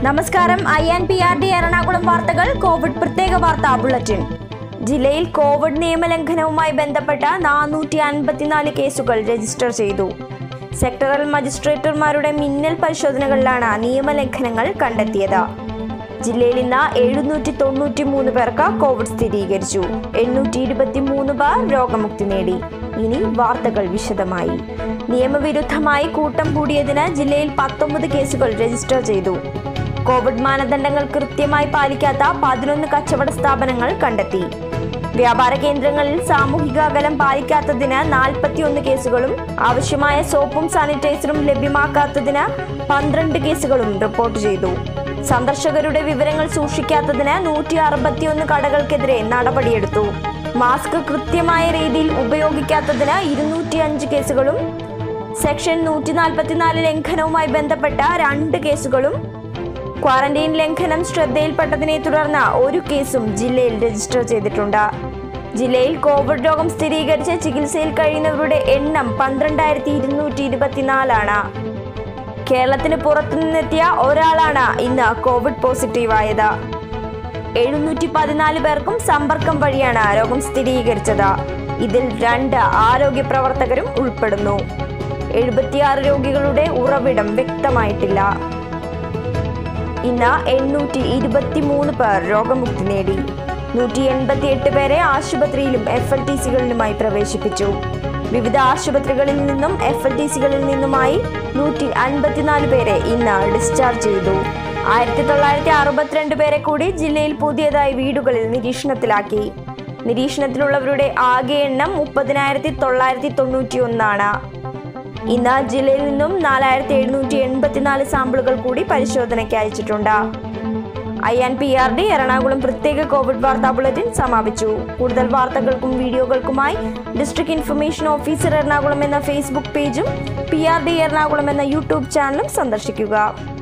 നമസ്കാരം I and P R D Ernakulam വാർത്തകൾ Covid പ്രത്യേക വാർത്താ ബുള്ളറ്റിൻ ജില്ലയിൽ കോവിഡ് നിയമലംഘനവുമായി ബന്ധപ്പെട്ട നാനൂറ്റി അൻപത്തിനാല് കേസുകൾ രജിസ്റ്റർ ചെയ്തു സെക്ടറൽ മജിസ്ട്രേറ്റർമാരുടെ മിന്നൽ പരിശോധനകളിലാണ് നിയമലംഘനങ്ങൾ കണ്ടെത്തിയത് ജില്ലയിൽ ഇന്ന് എഴുന്നൂറ്റി തൊണ്ണൂറ്റി മൂന്ന് പേർക്ക് കോവിഡ് സ്ഥിരീകരിച്ചു എണ്ണൂറ്റി ഇരുപത്തി മൂന്ന് പേർ രോഗമുക്തി നേടി ഇനി വാർത്തകൾ വിശദമായി നിയമവിരുദ്ധമായി കൂട്ടം കൂടിയതിന് ജില്ലയിൽ പത്തൊമ്പത് കേസുകൾ രജിസ്റ്റർ ചെയ്തു കോവിഡ് മാനദണ്ഡങ്ങൾ കൃത്യമായി പാലിക്കാത്ത പതിനൊന്ന് കച്ചവട സ്ഥാപനങ്ങൾ കണ്ടെത്തി വ്യാപാര കേന്ദ്രങ്ങളിൽ സാമൂഹിക അകലം പാലിക്കാത്തതിന് നാൽപ്പത്തിയൊന്ന് കേസുകളും ആവശ്യമായ സോപ്പും സാനിറ്റൈസറും ലഭ്യമാക്കാത്തതിന് പന്ത്രണ്ട് കേസുകളും റിപ്പോർട്ട് ചെയ്തു സന്ദർശകരുടെ വിവരങ്ങൾ സൂക്ഷിക്കാത്തതിന് നൂറ്റി അറുപത്തിയൊന്ന് കടകൾക്കെതിരെ നടപടിയെടുത്തു മാസ്ക് കൃത്യമായ രീതിയിൽ ഉപയോഗിക്കാത്തതിന് ഇരുന്നൂറ്റി അഞ്ച് കേസുകളും സെക്ഷൻ നൂറ്റി നാൽപ്പത്തിനാല് ലംഘനവുമായി ബന്ധപ്പെട്ട രണ്ട് കേസുകളും ക്വാറന്റൈൻ ലംഘനം ശ്രദ്ധയിൽപ്പെട്ടതിനെ തുടർന്ന് ഒരു കേസും ജില്ലയിൽ രജിസ്റ്റർ ചെയ്തിട്ടുണ്ട് ജില്ലയിൽ കോവിഡ് രോഗം സ്ഥിരീകരിച്ച് ചികിത്സയിൽ കഴിയുന്നവരുടെ എണ്ണം പന്ത്രണ്ടായിരത്തി ഇരുന്നൂറ്റി ഇരുപത്തിനാലാണ് കേരളത്തിന് പുറത്തുനിന്നെത്തിയ ഒരാളാണ് ഇന്ന് കോവിഡ് പോസിറ്റീവായത് എഴുന്നൂറ്റി പതിനാല് പേർക്കും സമ്പർക്കം വഴിയാണ് രോഗം സ്ഥിരീകരിച്ചത് ഇതിൽ രണ്ട് ആരോഗ്യ പ്രവർത്തകരും ഉൾപ്പെടുന്നു എഴുപത്തിയാറ് രോഗികളുടെ ഉറവിടം വ്യക്തമായിട്ടില്ല ഇന്ന് എണ്ണൂറ്റി ഇരുപത്തി മൂന്ന് പേർ രോഗമുക്തി നേടി നൂറ്റി എൺപത്തി എട്ട് പേരെ ആശുപത്രിയിലും എഫ് എൽ ടി സികളിലുമായി പ്രവേശിപ്പിച്ചു വിവിധ ആശുപത്രികളിൽ നിന്നും എഫ് എൽ ടി സികളിൽ നിന്നുമായി നൂറ്റി അൻപത്തിനാല് പേരെ ഇന്ന് ഡിസ്ചാർജ് ചെയ്തു ആയിരത്തി തൊള്ളായിരത്തി അറുപത്തിരണ്ട് പേരെ കൂടി ജില്ലയിൽ പുതിയതായി വീടുകളിൽ നിരീക്ഷണത്തിലാക്കി നിരീക്ഷണത്തിലുള്ളവരുടെ ആകെ എണ്ണം മുപ്പതിനായിരത്തി തൊള്ളായിരത്തി തൊണ്ണൂറ്റി ഒന്നാണ് ഇന്ന് ജില്ലയിൽ നിന്നും നാലായിരത്തി എഴുന്നൂറ്റി എൺപത്തിനാല് സാമ്പിളുകൾ കൂടി പരിശോധനയ്ക്ക് അയച്ചിട്ടുണ്ട് I and P R D Ernakulam പ്രത്യേക കോവിഡ് വാർത്താ ബുള്ളറ്റിൻ സമാപിച്ചു കൂടുതൽ വാർത്തകൾക്കും വീഡിയോകൾക്കുമായി ഡിസ്ട്രിക്ട് ഇൻഫർമേഷൻ ഓഫീസർ എറണാകുളം എന്ന ഫേസ്ബുക്ക് പേജും പി ആർ ഡി എറണാകുളം എന്ന യൂട്യൂബ് ചാനലും സന്ദർശിക്കുക